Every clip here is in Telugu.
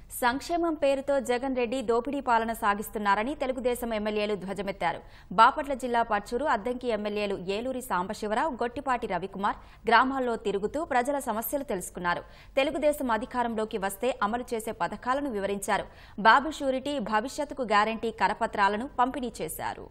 సంక్షేమం పేరుతో జగన్ రెడ్డి దోపిడీ పాలన సాగిస్తున్నారని తెలుగుదేశం ఎమ్మెల్యేలు ధ్వజమెత్తారు బాపట్ల జిల్లా పర్చూరు అద్దంకి ఎమ్మెల్యేలు ఏలూరి సాంబశివరావు గొట్టిపాటి రవికుమార్ గ్రామాల్లో తిరుగుతూ ప్రజల సమస్యలు తెలుసుకున్నారు తెలుగుదేశం అధికారంలోకి వస్తే అమలు చేసే పథకాలను వివరించారు బాబు షూరిటీ భవిష్యత్తుకు గ్యారంటీ కరపత్రాలను పంపిణీ చేశారు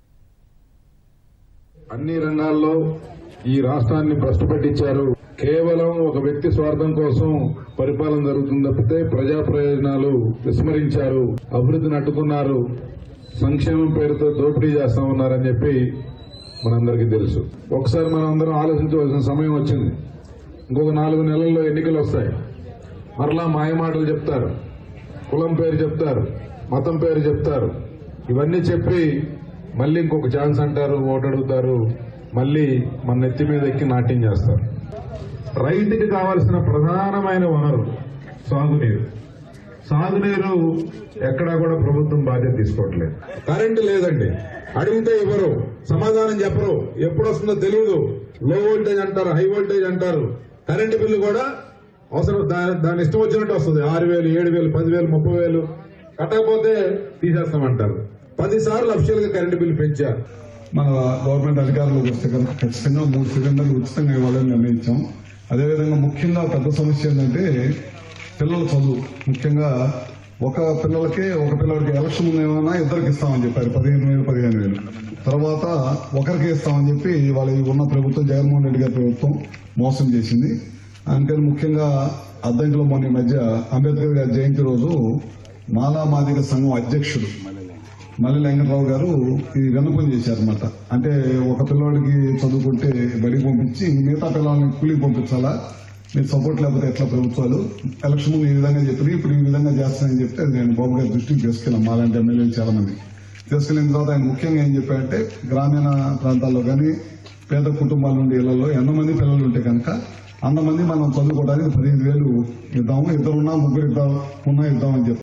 అన్ని రంగాల్లో ఈ రాష్ట్రాన్ని భ్రష్టుపట్టించారు కేవలం ఒక వ్యక్తి స్వార్థం కోసం పరిపాలన జరుగుతుంది తప్పితే ప్రజా ప్రయోజనాలు విస్మరించారు అభివృద్ధిని అడ్డుకున్నారు సంక్షేమం పేరుతో దోపిడీ చేస్తా ఉన్నారని చెప్పి మనందరికీ తెలుసు ఒకసారి మనం అందరం ఆలోచించవలసిన సమయం వచ్చింది ఇంకొక నాలుగు నెలల్లో ఎన్నికలు వస్తాయి మరలా మాయమాటలు చెప్తారు కులం పేరు చెప్తారు మతం పేరు చెప్తారు ఇవన్నీ చెప్పి మళ్ళీ ఇంకొక ఛాన్స్ అంటారు ఓటు అడుగుతారు మళ్ళీ మన నెత్తి మీద ఎక్కి నాట్యం చేస్తారు రైతుకి కావాల్సిన ప్రధానమైన వనరు సాగునీరు సాగునీరు ఎక్కడా కూడా ప్రభుత్వం బాధ్యత తీసుకోవట్లేదు కరెంటు లేదండి అడిగితే ఇవ్వరు సమాధానం చెప్పరు ఎప్పుడు వస్తుందో తెలియదు లో వోల్టేజ్ అంటారు హై వోల్టేజ్ అంటారు కరెంటు బిల్లు కూడా అవసరం దా- దాని ఇష్టం వచ్చినట్టు వస్తుంది ఆరు వేలు ఏడు వేలు పదివేలు ముప్పై వేలు కట్టకపోతే తీసేస్తామంటారు పది సార్లు అఫిషియల్ గా కరెంటు బిల్లు పెంచారు మన గవర్నమెంట్ అధికారులకు వస్తే కనుక ఖచ్చితంగా మూడు సిలిండర్లు ఉచితంగా ఇవ్వాలని నిర్ణయించాం అదేవిధంగా ముఖ్యంగా పెద్ద సమస్య ఏంటంటే పిల్లల చదువు ముఖ్యంగా ఒక పిల్లలకే ఒక పిల్లలకి ఎలక్షన్ ఏమైనా ఇద్దరికి ఇస్తామని చెప్పారు పదిహేను వేలు పదిహేను వేలు తర్వాత ఒకరికి ఇస్తామని చెప్పి వాళ్ళ ఈ ఉన్న ప్రభుత్వం జగన్మోహన్ రెడ్డి గారి ప్రభుత్వం మోసం చేసింది అందుకని ముఖ్యంగా అద్దంకిలో మొన్న ఈ మధ్య అంబేద్కర్ గారి జయంతి రోజు మాలా మాదిగ సంఘం అధ్యక్షుడు మల్లి వెంకటరావు గారు ఈ విన్నపం చేశారనమాట అంటే ఒక పిల్లవాడికి చదువుకుంటే బడికి పంపించి మిగతా పిల్లల్ని కూలికి పంపించాలా మీరు సపోర్ట్ లేకపోతే ఎట్లా ప్రభుత్వాలు ఎలక్షన్ ముందు ఈ విధంగా చెప్పి ఇప్పుడు ఈ విధంగా చేస్తానని చెప్తే అది నేను బాబు గారి దృష్టికి తీసుకెళ్ళాం మాలాంటి ఎమ్మెల్యేలు చాలా మంది తీసుకెళ్ళిన తర్వాత ఆయన ముఖ్యంగా ఏం చెప్పారంటే గ్రామీణ ప్రాంతాల్లో కానీ పేద కుటుంబాల నుండి ఇళ్లలో ఎంతమంది పిల్లలు ఉంటే కనుక అంతమంది మనం చదువుకోవడానికి పదిహేను వేలు ఇద్దాము ఇద్దరు ఉన్నా ముగ్గురు ఇద్దాం ఉన్నా ఇద్దామని చెప్పి